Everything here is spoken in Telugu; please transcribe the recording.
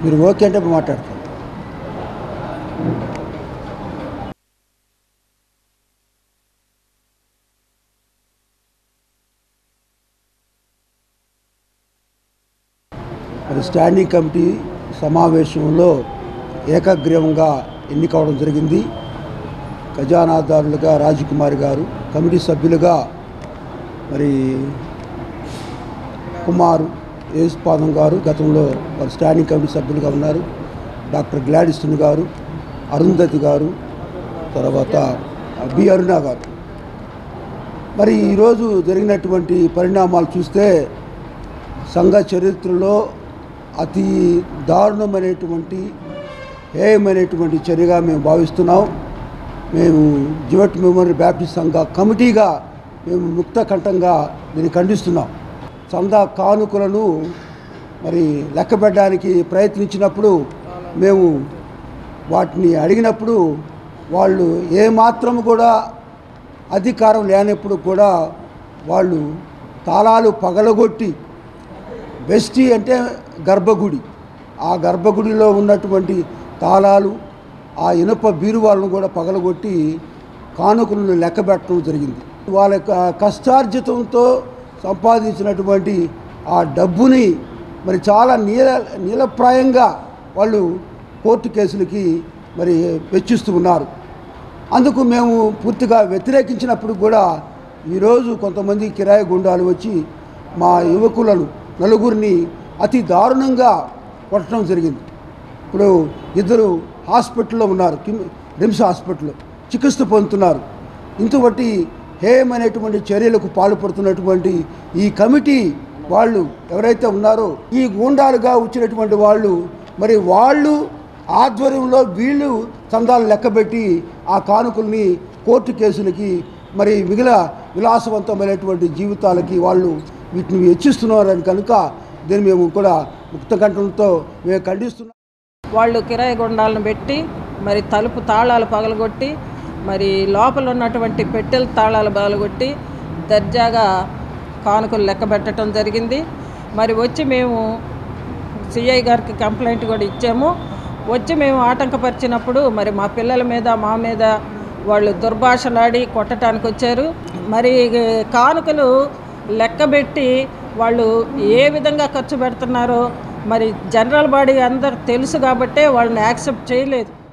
మీరు ఓకే అంటే మాట్లాడతాను అది స్టాండింగ్ కమిటీ సమావేశంలో ఏకగ్రీవంగా ఎన్నికవడం జరిగింది ఖజానాదారులుగా రాజకుమారి గారు కమిటీ సభ్యులుగా మరి కుమారు యేసుపాదం గారు గతంలో వారు స్టాండింగ్ కమిటీ సభ్యులుగా ఉన్నారు డాక్టర్ గ్లాడిస్టన్ గారు అరుంధతి గారు తర్వాత బి అరుణ గారు మరి ఈరోజు జరిగినటువంటి పరిణామాలు చూస్తే సంఘ చరిత్రలో అతి దారుణమైనటువంటి హేయమైనటువంటి చర్యగా మేము భావిస్తున్నాం మేము జివట్ మెమోరియల్ బ్యాప్టిస్ట్ సంఘ కమిటీగా మేము ముక్త కంఠంగా దీన్ని ఖండిస్తున్నాం చందా కానుకలను మరి లెక్కబెట్టడానికి ప్రయత్నించినప్పుడు మేము వాటిని అడిగినప్పుడు వాళ్ళు ఏమాత్రం కూడా అధికారం లేనప్పుడు కూడా వాళ్ళు తాళాలు పగలగొట్టి బెస్టీ అంటే గర్భగుడి ఆ గర్భగుడిలో ఉన్నటువంటి తాళాలు ఆ ఇనుప బీరువాళ్ళను కూడా పగలగొట్టి కానుకలను లెక్కబెట్టడం జరిగింది వాళ్ళ యొక్క కష్టార్జితంతో సంపాదించినటువంటి ఆ డబ్బుని మరి చాలా నీల నీలప్రాయంగా వాళ్ళు కోర్టు కేసులకి మరి వెచ్చిస్తూ ఉన్నారు అందుకు మేము పూర్తిగా వ్యతిరేకించినప్పుడు కూడా ఈరోజు కొంతమంది కిరాయి గుండాలు వచ్చి మా యువకులను నలుగురిని అతి దారుణంగా కొట్టడం జరిగింది ఇప్పుడు ఇద్దరు హాస్పిటల్లో ఉన్నారు కిమ్ రిమ్స్ హాస్పిటల్లో చికిత్స పొందుతున్నారు ఇంతబట్టి హేయమైనటువంటి చర్యలకు పాల్పడుతున్నటువంటి ఈ కమిటీ వాళ్ళు ఎవరైతే ఉన్నారో ఈ గూండాలుగా వచ్చినటువంటి వాళ్ళు మరి వాళ్ళు ఆధ్వర్యంలో వీళ్ళు చందాలు లెక్కబెట్టి ఆ కానుకల్ని కోర్టు కేసులకి మరి మిగిలిన విలాసవంతమైనటువంటి జీవితాలకి వాళ్ళు వీటిని హెచ్చిస్తున్నారని కనుక దీన్ని మేము కూడా ముక్త కంఠంతో మేము ఖండిస్తున్నాం వాళ్ళు కిరాయి గుండాలను పెట్టి మరి తలుపు తాళాలు పగలగొట్టి మరి లోపల ఉన్నటువంటి పెట్టెల తాళాలు పగలగొట్టి దర్జాగా కానుకలు లెక్క పెట్టడం జరిగింది మరి వచ్చి మేము సిఐ గారికి కంప్లైంట్ కూడా ఇచ్చాము వచ్చి మేము ఆటంకపరిచినప్పుడు మరి మా పిల్లల మీద మా మీద వాళ్ళు దుర్భాషలాడి కొట్టడానికి వచ్చారు మరి కానుకలు లెక్కబెట్టి వాళ్ళు ఏ విధంగా ఖర్చు పెడుతున్నారో మరి జనరల్ బాడీ అందరు తెలుసు కాబట్టే వాళ్ళని యాక్సెప్ట్ చేయలేదు